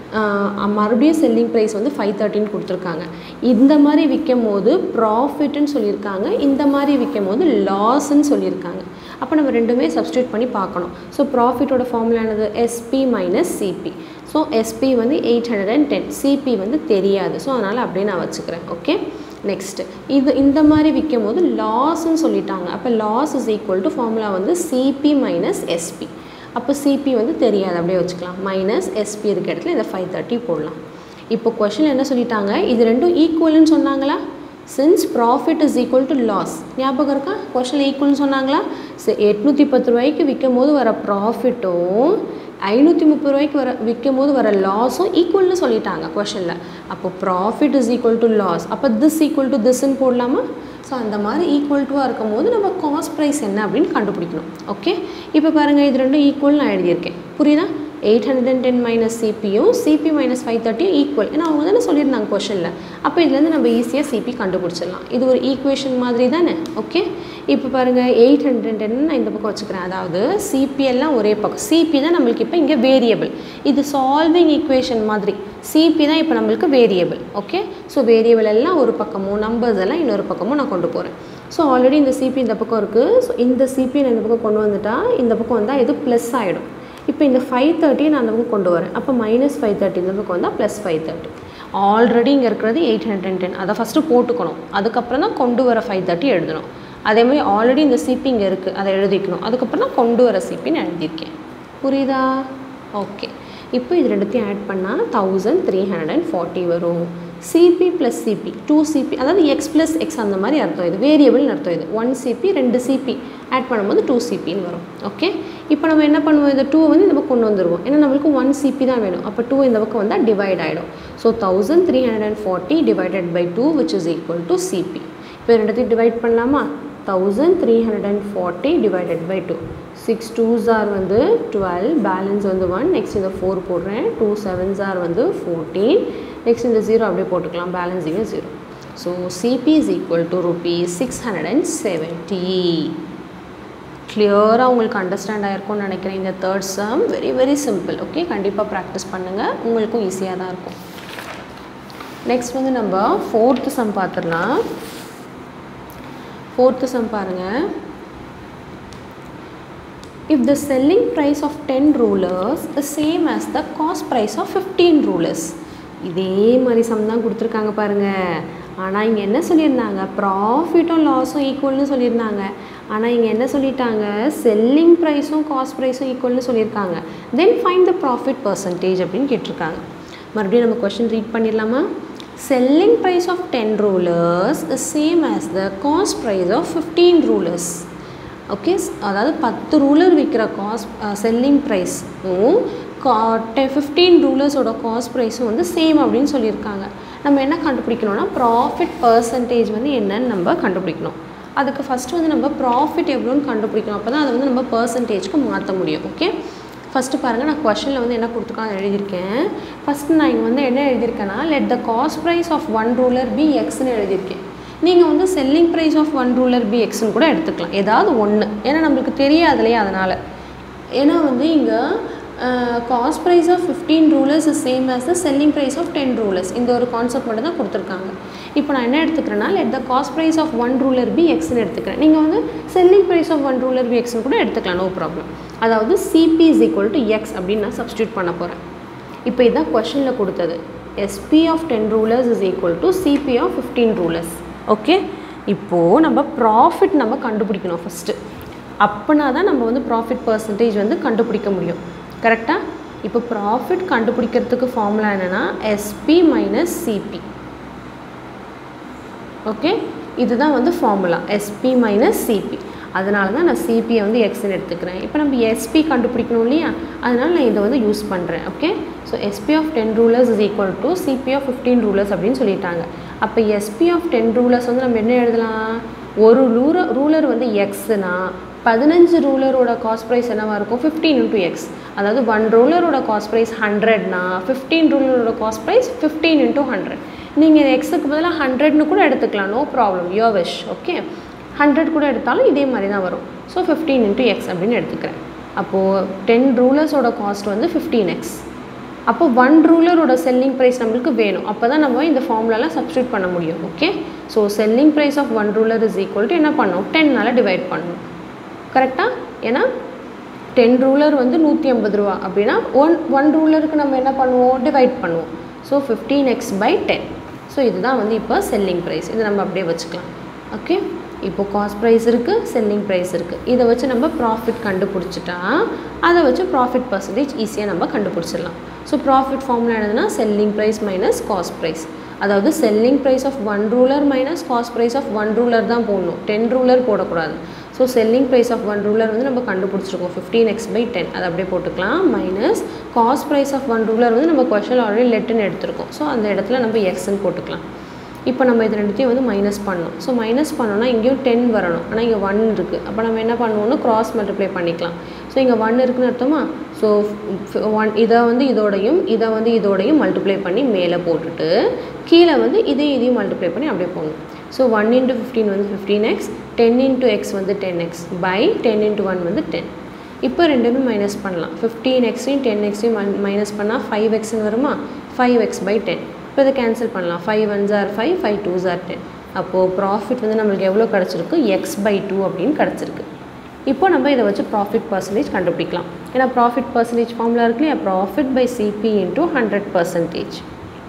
மறுபடியும் செல்லிங் ப்ரைஸ் வந்து ஃபைவ் தேர்ட்டின்னு கொடுத்துருக்காங்க இந்த மாதிரி விற்கும் போது ப்ராஃபிட்னு சொல்லியிருக்காங்க இந்த மாதிரி விற்கும் போது லாஸ்ன்னு சொல்லியிருக்காங்க அப்போ நம்ம ரெண்டுமே சப்ஸ்டியூட் பண்ணி பார்க்கணும் ஸோ ப்ராஃபிட்டோட ஃபார்முலா என்னது SP minus CP so SP வந்து eight hundred and ten CP வந்து தெரியாது ஸோ அதனால் அப்படியே நான் வச்சுக்கிறேன் ஓகே நெக்ஸ்ட்டு இது இந்த மாதிரி விற்கும் போது லாஸ்ன்னு சொல்லிட்டாங்க அப்போ loss is equal to formula வந்து சிபி மைனஸ் எஸ்பி அப்போ சிபி வந்து தெரியாது அப்படியே வச்சுக்கலாம் மைனஸ் எஸ்பி இருக்க இடத்துல இதை ஃபைவ் தேர்ட்டி போடலாம் இப்போ கொஷின் என்ன சொல்லிட்டாங்க இது ரெண்டும் ஈக்குவல்னு சொன்னாங்களா since profit is equal to loss ஞாபகம் இருக்கா கொஷின் ஈக்குவல்னு சொன்னாங்களா சரி எட்நூற்றி பத்து ரூபாய்க்கு விற்கும் போது வர ப்ராஃபிட்டும் ஐநூற்றி முப்பது ரூபாய்க்கு வர விற்கும் போது வர லாஸும் ஈக்குவல்னு சொல்லிட்டாங்க கொஷனில் அப்போ profit is equal to loss அப்போ திஸ் ஈக்குவல் டு திஸ்ன்னு போடலாமா ஸோ அந்த மாதிரி ஈக்குவல் டுவாக இருக்கும் போது நம்ம காஸ்ட் ப்ரைஸ் என்ன அப்படின்னு கண்டுபிடிக்கணும் ஓகே இப்போ பாருங்கள் இது ரெண்டும் ஈக்குவல் நான் எழுதியிருக்கேன் புரியுதா eight hundred and ten minus சிபியும் சிபி மைனஸ் ஃபைவ் தேர்ட்டியும் ஈக்குவல் ஏன்னா அவங்க தானே சொல்லியிருந்தாங்க கொஷனில் அப்போ இதுலேருந்து நம்ம ஈஸியாக சிபி கண்டுபிடிச்சிடலாம் இது ஒரு ஈக்குவேஷன் மாதிரி தானே ஓகே இப்போ பாருங்கள் எயிட் ஹண்ட்ரட் அண்ட் டென் நான் இந்த பக்கம் வச்சுக்கிறேன் அதாவது சிபி எல்லாம் ஒரே பக்கம் சிபி தான் நம்மளுக்கு இப்போ இங்கே வேரியபிள் இது சால்விங் ஈக்குவேஷன் மாதிரி சிபி தான் இப்போ நம்மளுக்கு வேரியபிள் ஓகே ஸோ வேரியபிள் எல்லாம் ஒரு பக்கமும் நம்பர்ஸ் எல்லாம் இன்னொரு பக்கமும் நான் கொண்டு போகிறேன் ஸோ ஆல்ரெடி இந்த சிபி இந்த பக்கம் இருக்குது ஸோ இந்த சிபி நான் இந்த பக்கம் கொண்டு வந்துட்டா இந்த பக்கம் வந்தால் இது ப்ளஸ் ஆகிடும் இப்போ இந்த ஃபைவ் தேர்ட்டியை நான் அந்த பக்கம் கொண்டு வரேன் அப்போ மைனஸ் ஃபைவ் தேர்ட்டி இந்த பக்கம் வந்தால் ப்ளஸ் ஃபைவ் தேர்ட்டி ஆல்ரெடி இங்கே இருக்கிறது எயிட் ஹண்ட்ரட் அண்ட் டென் அதை ஃபஸ்ட்டு போட்டுக்கணும் அதுக்கப்புறம் தான் கொண்டு வர ஃபைவ் தேர்ட்டி எழுதணும் அதே மாதிரி ஆல்ரெடி இந்த சிபி இங்கே இருக்குது அதை எழுதிக்கணும் அதுக்கப்புறம் தான் கொண்டு வர சிபின்னு எழுதியிருக்கேன் புரியுதா ஓகே இப்போ இது ரெண்டுத்தையும் ஆட் பண்ணால் thousand three hundred and forty வரும் CP plus CP two CP அதாவது எக்ஸ் ப்ளஸ் எக்ஸ் அந்த மாதிரி அர்த்தம் இது வேரியபிள்னு அர்த்தம் இது ஒன் சிபி ரெண்டு சிபி ஆட் பண்ணும்போது டூ சிபின்னு வரும் ஓகே இப்போ நம்ம என்ன பண்ணுவோம் இந்த டூ வந்து இந்த பக்கம் கொண்டு வந்துடுவோம் ஏன்னா நம்மளுக்கு ஒன் சிபி தான் வேணும் அப்போ டூ இந்த பக்கம் வந்தால் டிவைட் ஆகிடும் so thousand three hundred and forty divided by two which is equal to CP இப்போ ரெண்டுத்தையும் டிவைட் பண்ணலாமா thousand three hundred and forty divided by two six twos are வந்து டுவெல் பேலன்ஸ் வந்து ஒன் நெக்ஸ்ட் இந்த four போடுறேன் two sevens are வந்து fourteen next இந்த zero அப்படியே போட்டுக்கலாம் பேலன்ஸ் இங்கே zero so CP is equal to rupees six hundred and seventy கிளியராக உங்களுக்கு அண்டர்ஸ்டாண்ட் ஆகிருக்கும்னு நினைக்கிறேன் இந்த third sum very very simple okay கண்டிப்பாக ப்ராக்டிஸ் பண்ணுங்கள் உங்களுக்கும் ஈஸியாக தான் இருக்கும் நெக்ஸ்ட் வந்து நம்ம ஃபோர்த்து சம் பார்த்துடலாம் ஃபோர்த்து சம் பாருங்கள் if the selling price of 10 rulers is same as the cost price of 15 rulers இதே மாதிரி சம் தான் கொடுத்துருக்காங்க பாருங்கள் ஆனால் இங்கே என்ன சொல்லியிருந்தாங்க ப்ராஃபிட்டும் லாஸும் ஈக்குவல்னு சொல்லியிருந்தாங்க ஆனால் இங்கே என்ன சொல்லிட்டாங்க செல்லிங் ப்ரைஸும் காஸ்ட் ப்ரைஸும் ஈக்குவல்னு சொல்லியிருக்காங்க then find the profit percentage அப்படின்னு கேட்டிருக்காங்க மறுபடியும் நம்ம கொஷின் ரீட் பண்ணிடலாமா selling price of ten rulers is same as the cost price of fifteen rulers okay அதாவது பத்து ரூலர் விற்கிற காஸ்ட் செல்லிங் ப்ரைஸும் கா டெ ஃபிஃப்டீன் ரூலர்ஸோட காஸ்ட் ப்ரைஸும் வந்து சேம் அப்படின்னு சொல்லியிருக்காங்க நம்ம என்ன கண்டுபிடிக்கணும்னா ப்ராஃபிட் பர்சன்டேஜ் வந்து என்னன்னு நம்ம கண்டுபிடிக்கணும் அதுக்கு ஃபஸ்ட்டு வந்து நம்ம ப்ராஃபிட் எவ்வளோன்னு கண்டுபிடிக்கணும் அப்போ தான் அதை வந்து நம்ம பர்சன்டேஜ்க்கு மாற்ற முடியும் ஓகே ஃபஸ்ட்டு பாருங்கள் நான் கொஷனில் வந்து என்ன கொடுத்துருக்கோம் அதை எழுதியிருக்கேன் ஃபஸ்ட்டு நான் இங்கே வந்து என்ன எழுதியிருக்கேன்னா let the cost price of one ruler be எக்ஸ்னு எழுதியிருக்கேன் நீங்கள் வந்து selling price of one ruler be எக்ஸ்னு கூட எடுத்துக்கலாம் ஏதாவது ஒன்று ஏன்னா நம்மளுக்கு தெரியாதுலையே அதனால் ஏன்னா வந்து இங்கே cost price of fifteen rulers is same as the selling price of ten rulers இந்த ஒரு கான்செப்ட் மட்டும் தான் கொடுத்துருக்காங்க இப்போ நான் என்ன எடுத்துக்கிறேன்னா let the cost price of one ruler be எக்ஸ்னு எடுத்துக்கிறேன் நீங்கள் வந்து selling price of one ruler be எக்ஸ்னு கூட எடுத்துக்கலாம் நோ ப்ராப்ளம் அதாவது CP is equal to x அப்படின்னு நான் சப்ஸ்டியூட் பண்ண போகிறேன் இப்போ இதுதான் கொஷனில் கொடுத்தது SP of ten rulers is equal to CP of fifteen rulers okay இப்போது நம்ம ப்ராஃபிட் நம்ம கண்டுபிடிக்கணும் ஃபஸ்ட்டு அப்படின்னா தான் நம்ம வந்து ப்ராஃபிட் பர்சன்டேஜ் வந்து கண்டுபிடிக்க முடியும் கரெக்டாக இப்போ ப்ராஃபிட் கண்டுபிடிக்கிறதுக்கு ஃபார்முலா என்னென்னா எஸ்பி மைனஸ் சிபி ஓகே இதுதான் வந்து ஃபார்முலா எஸ்பி மைனஸ் சிபி அதனால தான் நான் சிபியை வந்து எக்ஸ்ன்னு எடுத்துக்கிறேன் இப்போ நம்ம எஸ்பி கண்டுபிடிக்கணும் இல்லையா அதனால் நான் இதை வந்து யூஸ் பண்ணுறேன் okay so SP of ten rulers is equal to CP of fifteen rulers அப்படின்னு சொல்லிட்டாங்க அப்போ எஸ்பி ஆஃப் டென் ரூலர்ஸ் வந்து நம்ம என்ன எழுதலாம் ஒரு ரூர ரூலர் வந்து எக்ஸ்னா பதினஞ்சு ரூலரோட காஸ்ட் ப்ரைஸ் என்னவாக இருக்கும் ஃபிஃப்டீன் இன்ட்டு எக்ஸ் அதாவது ஒன் ரூலரோட காஸ்ட் ப்ரைஸ் ஹண்ட்ரட்னா ஃபிஃப்டீன் ரூலரோட cost price fifteen into hundred நீங்கள் எக்ஸுக்கு பதிலாக ஹண்ட்ரட்னு கூட எடுத்துக்கலாம் no problem your wish okay hundred கூட எடுத்தாலும் இதே மாதிரி தான் வரும் ஸோ ஃபிஃப்டீன் இன்ட்டு எக்ஸ் அப்படின்னு எடுத்துக்கிறேன் அப்போது டென் ரூலர்ஸோட காஸ்ட் வந்து ஃபிஃப்டீன் எக்ஸ் அப்போ ஒன் ரூலரோட செல்லிங் ப்ரைஸ் நம்மளுக்கு வேணும் அப்போ தான் நம்ம இந்த ஃபார்முலாலாம் சப்ஸ்டியூட் பண்ண முடியும் okay so selling price of one ruler is equal to என்ன பண்ணணும் டென்னால் டிவைட் பண்ணணும் கரெக்டாக ஏன்னா டென் ரூலர் வந்து நூற்றி ஐம்பது ரூபா அப்படின்னா ஒன் ஒன் ரூலருக்கு நம்ம என்ன பண்ணுவோம் டிவைட் பண்ணுவோம் so fifteen x by ten so இதுதான் வந்து இப்போ செல்லிங் ப்ரைஸ் இது நம்ம அப்படியே வச்சுக்கலாம் ஓகே இப்போ காஸ்ட் ப்ரைஸ் இருக்குது செல்லிங் ப்ரைஸ் இருக்குது இதை வச்சு நம்ம ப்ராஃபிட் கண்டுபிடிச்சிட்டா அதை வச்சு ப்ராஃபிட் பர்சன்டேஜ் ஈஸியாக நம்ம கண்டுபிடிச்சிடலாம் ஸோ ப்ராஃபிட் ஃபார்முலா என்னதுன்னா selling price minus cost price அதாவது selling price of one ruler minus cost price of one ruler தான் போடணும் டென் ரூலர் போடக்கூடாது so selling price of one ruler வந்து நம்ம கண்டுபிடிச்சிருக்கோம் ஃபிஃப்டீன் எக்ஸ் பை டென் அதை அப்படியே போட்டுக்கலாம் minus cost price of one ruler வந்து நம்ம கொஷன் ஆல்ரெடி லெட்டுன்னு எடுத்திருக்கோம் ஸோ அந்த இடத்துல நம்ம எக்ஸ்ன்னு போட்டுக்கலாம் இப்போ நம்ம இது ரெண்டுத்தையும் வந்து மைனஸ் பண்ணணும் ஸோ மைனஸ் பண்ணோன்னா இங்கேயும் டென் வரணும் ஆனால் இங்கே ஒன் இருக்குது அப்போ நம்ம என்ன பண்ணுவோம்னா கிராஸ் மல்டிப்ளை பண்ணிக்கலாம் ஸோ இங்கே ஒன் இருக்குன்னு அர்த்தமா ஸோ ஒன் இதை வந்து இதோடையும் இதை வந்து இதோடையும் மல்டிப்ளை பண்ணி மேலே போட்டுட்டு கீழே வந்து இதையும் இதையும் மல்டிப்ளை பண்ணி அப்படியே போடணும் ஸோ ஒன் இன்ட்டு ஃபிஃப்டீன் வந்து fifteen x ten into x வந்து ten x by ten into one வந்து டென் இப்போ ரெண்டுமே மைனஸ் பண்ணலாம் ஃபிஃப்டீன் எக்ஸையும் டென் எக்ஸையும் மைனஸ் பண்ணால் ஃபைவ் எக்ஸ்னு வருமா ஃபைவ் எக்ஸ் பை டென் இப்போ இதை கேன்சல் பண்ணலாம் five one are five five two are ten அப்போது ப்ராஃபிட் வந்து நம்மளுக்கு எவ்வளோ கிடச்சிருக்கு எக்ஸ் பை டூ அப்படின்னு கிடச்சிருக்கு இப்போ நம்ம இதை வச்சு ப்ராஃபிட் பர்சன்டேஜ் கண்டுபிடிக்கலாம் ஏன்னா ப்ராஃபிட் பர்சன்டேஜ் ஃபார்முலா இருக்கு இல்லையா profit by CP into hundred percentage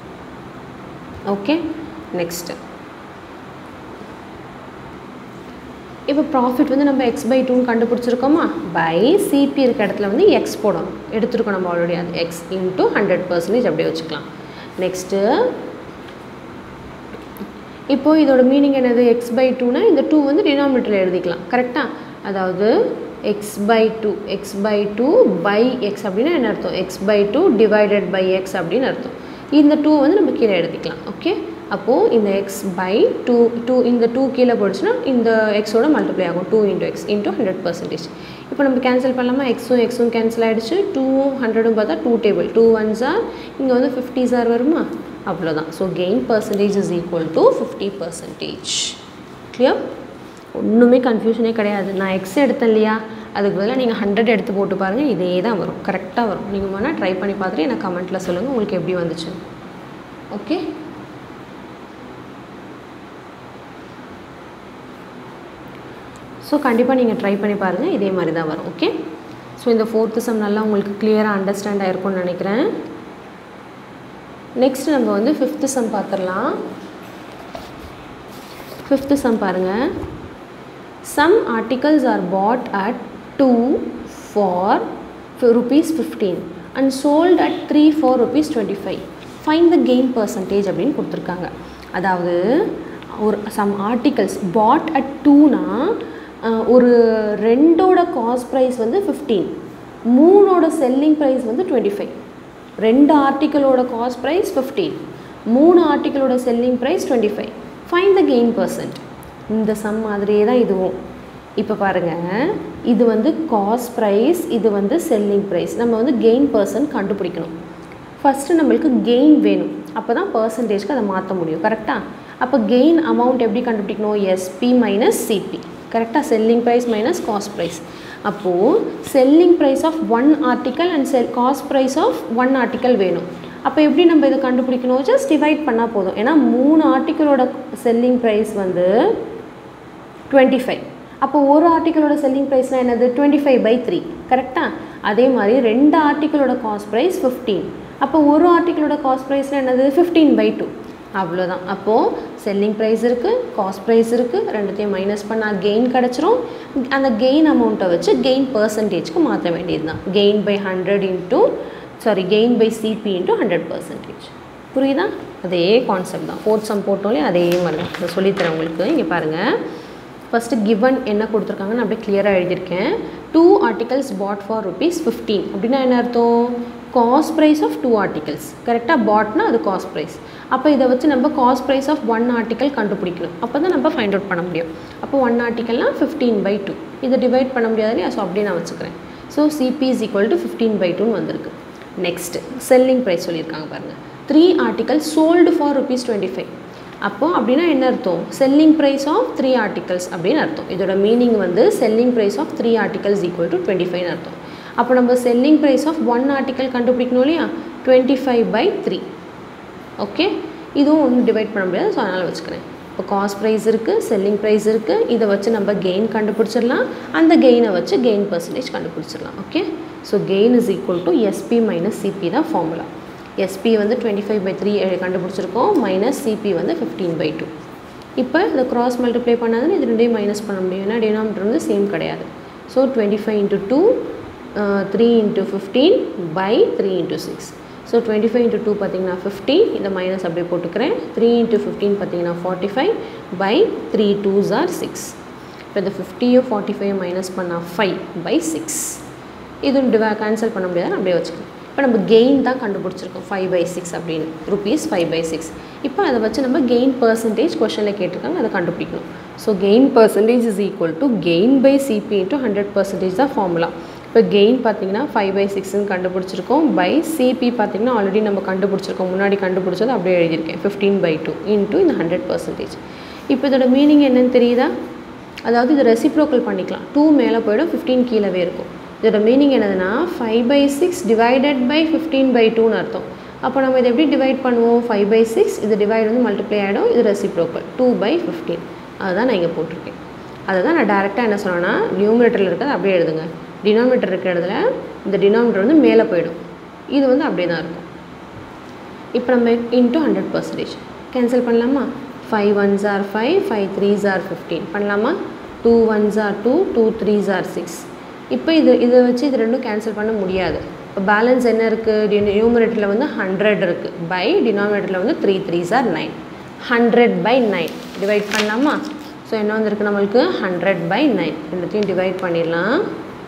okay next இப்போ ப்ராஃபிட் வந்து நம்ம எக்ஸ் பை டூன்னு கண்டுபிடிச்சிருக்கோமா பை சிபி இருக்க இடத்துல வந்து எக்ஸ் போடணும் எடுத்துருக்கோம் நம்ம ஆல்ரெடி அது எக்ஸ் இன்ட்டு ஹண்ட்ரட் பர்சன்டேஜ் அப்படியே வச்சுக்கலாம் நெக்ஸ்ட்டு இப்போது இதோட மீனிங் என்னது எக்ஸ் பை டூனா இந்த டூ வந்து டினாமினேட்டரில் எழுதிக்கலாம் கரெக்டாக அதாவது x by two x by two by x அப்படின்னா என்ன அர்த்தம் x by two divided by x அப்படின்னு அர்த்தம் இந்த டூ வந்து நம்ம கீழே எழுதிக்கலாம் ஓகே அப்போது இந்த எக்ஸ் பை டூ டூ இந்த டூ கீழே போயிடுச்சுன்னா இந்த எக்ஸோட மல்டிப்ளை ஆகும் two into x into hundred percentage இப்போ நம்ம கேன்சல் பண்ணலாமா எக்ஸும் எக்ஸும் கேன்சல் ஆகிடுச்சு டூவும் ஹண்ட்ரடும் பார்த்தா two table two one are இங்கே வந்து ஃபிஃப்டி சார் வருமா அவ்வளோதான் so gain percentage is equal to fifty percentage clear ஒன்றுமே கன்ஃபியூஷனே கிடையாது நான் எக்ஸ் எடுத்தேன் இல்லையா அதுக்கு பதிலாக நீங்கள் ஹண்ட்ரட் எடுத்து போட்டு பாருங்கள் இதே தான் வரும் கரெக்டாக வரும் நீங்கள் வேணால் ட்ரை பண்ணி பார்த்துட்டு எனக்கு கமெண்ட்டில் சொல்லுங்கள் உங்களுக்கு எப்படி வந்துச்சு ஓகே ஸோ கண்டிப்பாக நீங்கள் ட்ரை பண்ணி பாருங்கள் இதே மாதிரி தான் வரும் ஓகே ஸோ இந்த ஃபோர்த்து சம் நல்லா உங்களுக்கு கிளியராக அண்டர்ஸ்டாண்ட் ஆகிருக்கும்னு நினைக்கிறேன் நெக்ஸ்ட் நம்ம வந்து ஃபிஃப்த்து சம் பார்த்துடலாம் ஃபிஃப்த்து சம் பாருங்கள் some articles are bought at two for rupees fifteen and sold at three for rupees twenty five find the gain percentage அப்படின்னு கொடுத்துருக்காங்க அதாவது ஒரு சம் ஆர்டிகல்ஸ் பாட் அட் டூனா ஒரு ரெண்டோட காஸ்ட் ப்ரைஸ் வந்து ஃபிஃப்டீன் மூணோட செல்லிங் ப்ரைஸ் வந்து டுவெண்ட்டி ஃபைவ் ரெண்டு ஆர்டிக்கலோட காஸ்ட் ப்ரைஸ் ஃபிஃப்டீன் மூணு ஆர்டிக்கலோட selling price twenty five find the gain percent இந்த சம் மாதிரியே தான் இதுவும் இப்போ பாருங்கள் இது வந்து காஸ்ட் ப்ரைஸ் இது வந்து செல்லிங் ப்ரைஸ் நம்ம வந்து கெயின் பர்சன்ட் கண்டுபிடிக்கணும் ஃபஸ்ட்டு நம்மளுக்கு கெயின் வேணும் அப்போ தான் பர்சன்டேஜ்க்கு அதை மாற்ற முடியும் கரெக்டாக அப்போ கெயின் அமௌண்ட் எப்படி கண்டுபிடிக்கணும் எஸ்பி மைனஸ் சிபி கரெக்டாக selling price minus cost price அப்போது selling price of one article and sell cost price of one article வேணும் அப்போ எப்படி நம்ம இதை கண்டுபிடிக்கணும் ஜஸ்ட் டிவைட் பண்ணால் போதும் ஏன்னா மூணு ஆர்டிக்கலோட செல்லிங் ப்ரைஸ் வந்து டுவெண்ட்டி ஃபைவ் அப்போ ஒரு ஆர்டிக்கலோட செல்லிங் ப்ரைஸ்னால் என்னது டுவெண்ட்டி ஃபைவ் பை த்ரீ கரெக்டாக அதே மாதிரி ரெண்டு ஆர்டிக்கலோட காஸ்ட் ப்ரைஸ் ஃபிஃப்டீன் அப்போ ஒரு ஆர்டிக்கலோட காஸ்ட் ப்ரைஸில் என்னது ஃபிஃப்டீன் பை டூ அவ்வளோதான் அப்போது செல்லிங் ப்ரைஸ் இருக்குது காஸ்ட் ப்ரைஸ் இருக்குது ரெண்டுத்தையும் மைனஸ் பண்ணால் கெயின் கிடச்சிரும் அந்த கெயின் அமௌண்ட்டை வச்சு கெயின் பர்சன்டேஜ்க்கு மாற்ற வேண்டியது தான் gain by hundred into sorry gain by CP into hundred percentage புரியுதா அதே கான்செப்ட் தான் ஃபோர்த் சம் போட்டோலே அதே மாதிரி தான் நான் சொல்லித்தரேன் உங்களுக்கு இங்கே பாருங்கள் ஃபஸ்ட்டு கிவன் என்ன கொடுத்துருக்காங்கன்னு அப்படியே கிளியராக எழுதியிருக்கேன் two articles bought for rupees fifteen அப்படின்னா என்ன அர்த்தம் cost price of two articles கரெக்டாக பாட்னா அது காஸ்ட் ப்ரைஸ் அப்போ இதை வச்சு நம்ம cost price of one article கண்டுபிடிக்கணும் அப்போ தான் நம்ம ஃபைண்ட் அவுட் பண்ண முடியும் அப்போ ஒன் ஆர்டிக்கல்னால் ஃபிஃப்டீன் பை டூ இதை டிவைட் பண்ண முடியாது இல்லையா ஸோ அப்படியே நான் வச்சுக்கிறேன் so CP is equal to fifteen by டூன்னு வந்திருக்கு நெக்ஸ்ட்டு செல்லிங் ப்ரைஸ் சொல்லியிருக்காங்க பாருங்கள் three article sold for rupees twenty five அப்போது அப்படின்னா என்ன அர்த்தம் selling price of three articles அப்படின்னு அர்த்தம் இதோட மீனிங் வந்து selling price of three articles equal to twenty ஃபைவ்னு அர்த்தம் அப்போ நம்ம selling price of one article கண்டுபிடிக்கணும் இல்லையா twenty five by three okay இதுவும் ஒன்றும் டிவைட் பண்ண முடியாது ஸோ அதனால் வச்சுக்கிறேன் இப்போ காஸ்ட் ப்ரைஸ் இருக்குது செல்லிங் ப்ரைஸ் இருக்குது இதை வச்சு நம்ம கெயின் கண்டுபிடிச்சிடலாம் அந்த கெயினை வச்சு கெயின் பர்சன்டேஜ் கண்டுபிடிச்சிடலாம் okay so gain is equal to SP minus CP தான் ஃபார்முலா எஸ்பி வந்து டுவெண்ட்டி ஃபைவ் பை த்ரீ கண்டுபிடிச்சிருக்கோம் மைனஸ் சிபி வந்து ஃபிஃப்டீன் பை டூ இப்போ இதை க்ராஸ் மல்டிப்ளை பண்ணாதுன்னு இது ரெண்டையும் மைனஸ் பண்ண முடியும் ஏன்னா டினாமிட்டர் வந்து சேம் கிடையாது so twenty five into two three into fifteen by three into six so twenty five into two பார்த்தீங்கன்னா ஃபிஃப்டி இதை மைனஸ் அப்படியே போட்டுக்கிறேன் த்ரீ இன்ட்டு ஃபிஃப்டீன் பார்த்தீங்கன்னா forty five by three twos are six இப்போ இந்த ஃபிஃப்டியும் ஃபார்ட்டி ஃபைவ் மைனஸ் பண்ணால் five by six இதுவும் டிவா கேன்சல் பண்ண முடியாது அப்படியே வச்சுக்கலாம் இப்போ நம்ம கெயின் தான் கண்டுபிடிச்சிருக்கோம் ஃபைவ் பை சிக்ஸ் அப்படின்னு ருபீஸ் ஃபைவ் பை சிக்ஸ் இப்போ அதை வச்சு நம்ம கெயின் பர்சன்டேஜ் கொஷனில் கேட்டிருக்காங்க அதை கண்டுபிடிக்கணும் so gain percentage is equal to gain by CP into hundred percentage தான் ஃபார்முலா இப்போ கெயின் பார்த்தீங்கன்னா ஃபைவ் பை சிக்ஸ்னு கண்டுபிடிச்சிருக்கோம் பை சிபி பார்த்தீங்கன்னா ஆல்ரெடி நம்ம கண்டுபிடிச்சிருக்கோம் முன்னாடி கண்டுபிடிச்சது அப்படியே எழுதியிருக்கேன் ஃபிஃப்டீன் பை டூ இன்ட்டு இந்த ஹண்ட்ரட் பர்சன்டேஜ் இப்போ இதோட மீனிங் என்னன்னு தெரியுதா அதாவது இது ரெசிப்ரோக்கல் பண்ணிக்கலாம் டூ மேலே போயிடும் ஃபிஃப்டீன் கீழவே இருக்கும் இதோட மீனிங் என்னதுன்னா five by six divided by fifteen by டூன்னு அர்த்தம் அப்போ நம்ம இதை எப்படி டிவைட் பண்ணுவோம் ஃபைவ் பை சிக்ஸ் இது டிவைட் வந்து மல்டிப்ளை ஆகிடும் இது ரெசிப்ரோக்கல் டூ பை ஃபிஃப்டீன் அதுதான் நான் இங்கே போட்டிருக்கேன் அதை தான் நான் டேரெக்டாக என்ன சொன்னேன்னா நியூமினேட்டரில் இருக்கிறது அப்படியே எழுதுங்க டினாமினேட்டர் இருக்கிற இடத்துல இந்த டினாமினேட்டர் வந்து மேலே போயிடும் இது வந்து அப்படியே தான் இருக்கும் இப்போ நம்ம இன்ட்டு ஹண்ட்ரட் பர்சன்டேஜ் கேன்சல் பண்ணலாமா five ones are five five threes are fifteen பண்ணலாமா two ones are two two threes are six இப்போ இது இதை வச்சு இது ரெண்டும் கேன்சல் பண்ண முடியாது இப்போ பேலன்ஸ் என்ன இருக்குது நியூமரேட்டரில் வந்து ஹண்ட்ரட் இருக்குது பை டினாமினேட்டரில் வந்து three threes are nine hundred by nine divide பண்ணலாமா ஸோ என்ன வந்திருக்கு நம்மளுக்கு ஹண்ட்ரட் பை நைன் ரெண்டுத்தையும் டிவைட் பண்ணிடலாம்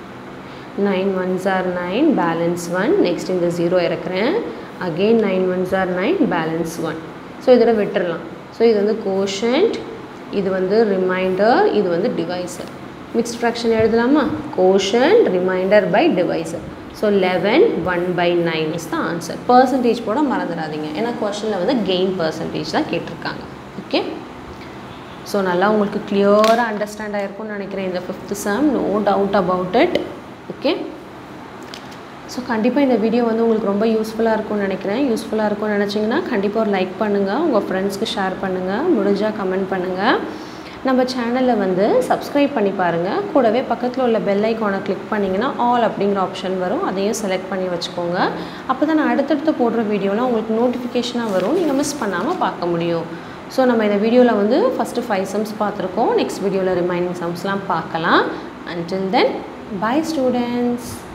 nine ones are nine balance one next இந்த ஜீரோ இறக்குறேன் again nine ones are nine balance one so இதோட விட்டுறலாம் ஸோ இது வந்து கோஷன்ட் இது வந்து ரிமைண்டர் இது வந்து டிவைசர் மிக்ஸ்ட் ஃப்ராக்ஷன் எழுதலாமா quotient remainder by divisor so eleven one by nine is the answer percentage போட மறந்துடாதீங்க ஏன்னா கொஷனில் வந்து கெயின் பர்சன்டேஜ் தான் கேட்டிருக்காங்க ஓகே ஸோ நல்லா உங்களுக்கு கிளியராக அண்டர்ஸ்டாண்ட் ஆகிருக்கும்னு நினைக்கிறேன் இந்த fifth sum no doubt about it okay so கண்டிப்பாக இந்த வீடியோ வந்து உங்களுக்கு ரொம்ப யூஸ்ஃபுல்லாக இருக்கும்னு நினைக்கிறேன் யூஸ்ஃபுல்லாக இருக்கும்னு நினச்சிங்கன்னா கண்டிப்பாக ஒரு லைக் பண்ணுங்கள் உங்கள் ஃப்ரெண்ட்ஸ்க்கு ஷேர் பண்ணுங்கள் முடிஞ்சால் கமெண்ட் பண்ணுங்கள் நம்ம சேனலில் வந்து சப்ஸ்கிரைப் பண்ணி பாருங்கள் கூடவே பக்கத்தில் உள்ள பெல் ஐக்கானை கிளிக் பண்ணிங்கன்னா ஆல் அப்படிங்கிற ஆப்ஷன் வரும் அதையும் செலக்ட் பண்ணி வச்சுக்கோங்க அப்போ தான் நான் அடுத்தடுத்து போடுற வீடியோலாம் உங்களுக்கு நோட்டிஃபிகேஷனாக வரும் நீங்கள் மிஸ் பண்ணாமல் பார்க்க முடியும் ஸோ நம்ம இந்த வீடியோவில் வந்து ஃபஸ்ட்டு ஃபைவ் சம்ஸ் பார்த்துருக்கோம் நெக்ஸ்ட் வீடியோவில் ரிமைனிங் சம்ஸ்லாம் பார்க்கலாம் அன்டில் தென் பை ஸ்டூடெண்ட்ஸ்